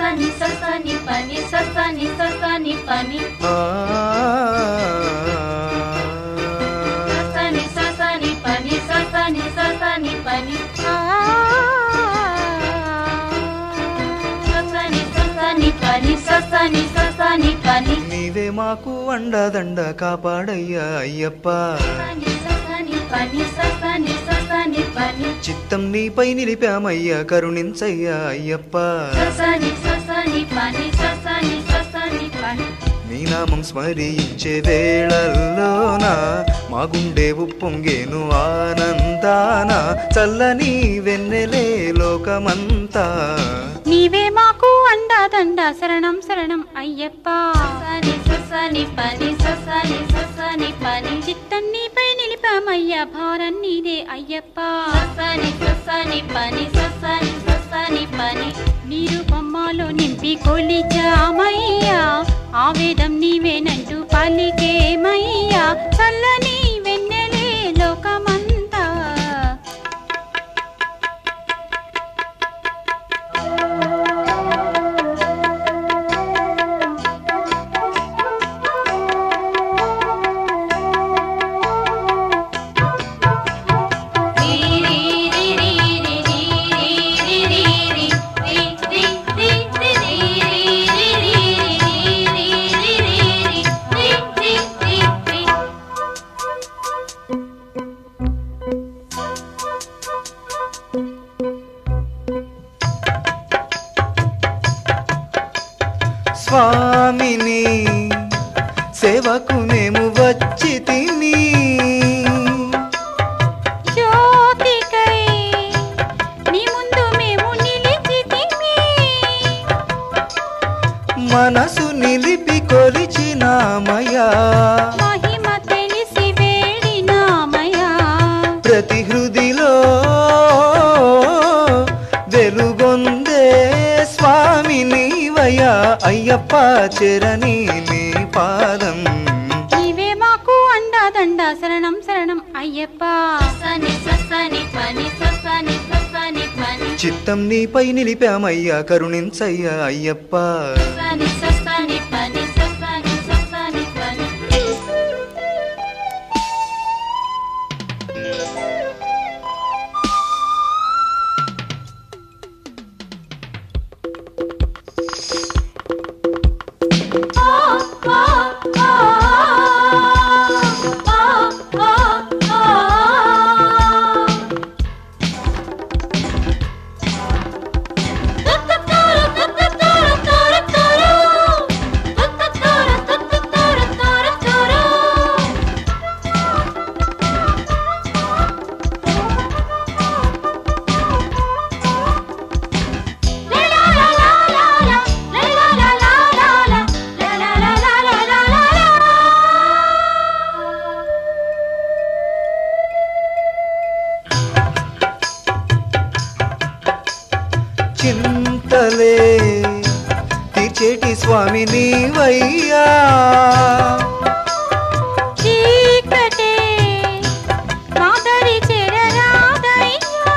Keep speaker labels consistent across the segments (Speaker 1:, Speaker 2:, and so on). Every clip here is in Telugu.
Speaker 1: సని సని పని సని సని పని
Speaker 2: ఆ
Speaker 1: సని సని పని సని సని పని సని సని పని సని సని పని
Speaker 2: నీవే మాకు అండదండ కాపాడయ్యా అయ్యప్ప
Speaker 1: సని సని పని సని సని పని
Speaker 2: చిత్తం నీపై నిలిపామయ్యా కరుణించయ్యా అయ్యప్ప
Speaker 1: సని సని పని సని సని పని
Speaker 2: నీ నామం స్మరించే వేళల్లోన మా గుండె ఉప్పొంగేను ఆనందాన చల్లని వెన్నెలే లోకమంతా
Speaker 3: నీవే మాకు అండాదండ శరణం శరణం అయ్యప్ప
Speaker 1: సని సని పని సని సని పని
Speaker 3: చిత్తం నీపై నిలిపామయ్యా భారం నీదే అయ్యప్ప
Speaker 1: సని సని పని సని సని పని
Speaker 3: నీరు బొమ్మలో నింపి కొలిచామయ్యా ఆవేదం నీవేనంటూ పలికేమయ్యా చల్లని వెన్నెలే లోకమంతా
Speaker 2: స్వామిని సేవకు మేము వచ్చి తిని
Speaker 3: జ్యోతికై నీ ముందు మేము నిలిచితిమి
Speaker 2: మనసు నిలిపి కొలిచినామయ్యా
Speaker 3: మహిమ తెలిసి వేడినామయ్యా
Speaker 2: ప్రతి హృదిలో వెలుగొందే స్వామి నీవయ్యా అయ్యప్ప చెరని నీ పాదం
Speaker 3: నీవే మాకు అండాదండ శరణం శరణం అయ్యప్ప
Speaker 1: సని సని పని సని సని పని
Speaker 2: చిత్తం నీపై నిలిపామయ్యా కరుణించయ్యా అయ్యప్ప
Speaker 1: సని సని పని సని సని పని
Speaker 2: చింతలే తీర్చేటి స్వామి నీవయ్యా
Speaker 3: చీకటే మాదరి చెరరాదయ్యా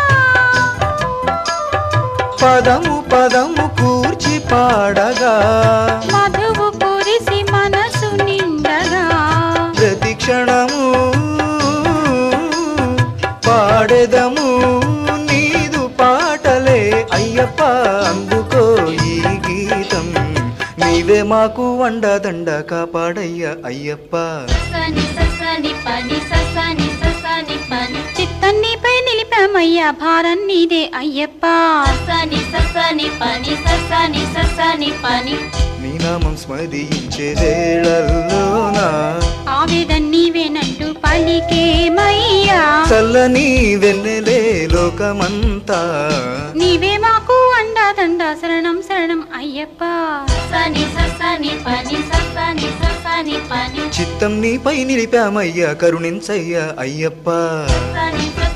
Speaker 2: పదము పదము కూర్చి పాడగా
Speaker 3: మధువు కురిసి మనసు నిండగా
Speaker 2: ప్రతి క్షణము పాడెదము నీదు పాటలే అయ్యప్ప అందుకో ఈ గీతం నీవే మాకు వండదండ కాపాడయ్య అయ్యప్ప
Speaker 1: సని సని పని సని సని పని
Speaker 3: చిత్తం నీపై నిలిపామయ్యా భారం నీదే అయ్యప్ప
Speaker 1: సని సని పని సని సని పని
Speaker 2: నీ నామం స్మరించే వేళల్లోనా
Speaker 3: ఆవేదం నీవేనంటూ పలికేమయ్యా
Speaker 2: చల్లని వెన్నెలే లోకమంతా
Speaker 3: నీవే మాకు అండాదండ శరణం శరణం అయ్యప్ప
Speaker 1: సని సని పని సని సని పని
Speaker 2: చిత్తం నీపై నిలిపామయ్యా కరుణించయ్యా అయ్యప్ప
Speaker 1: సని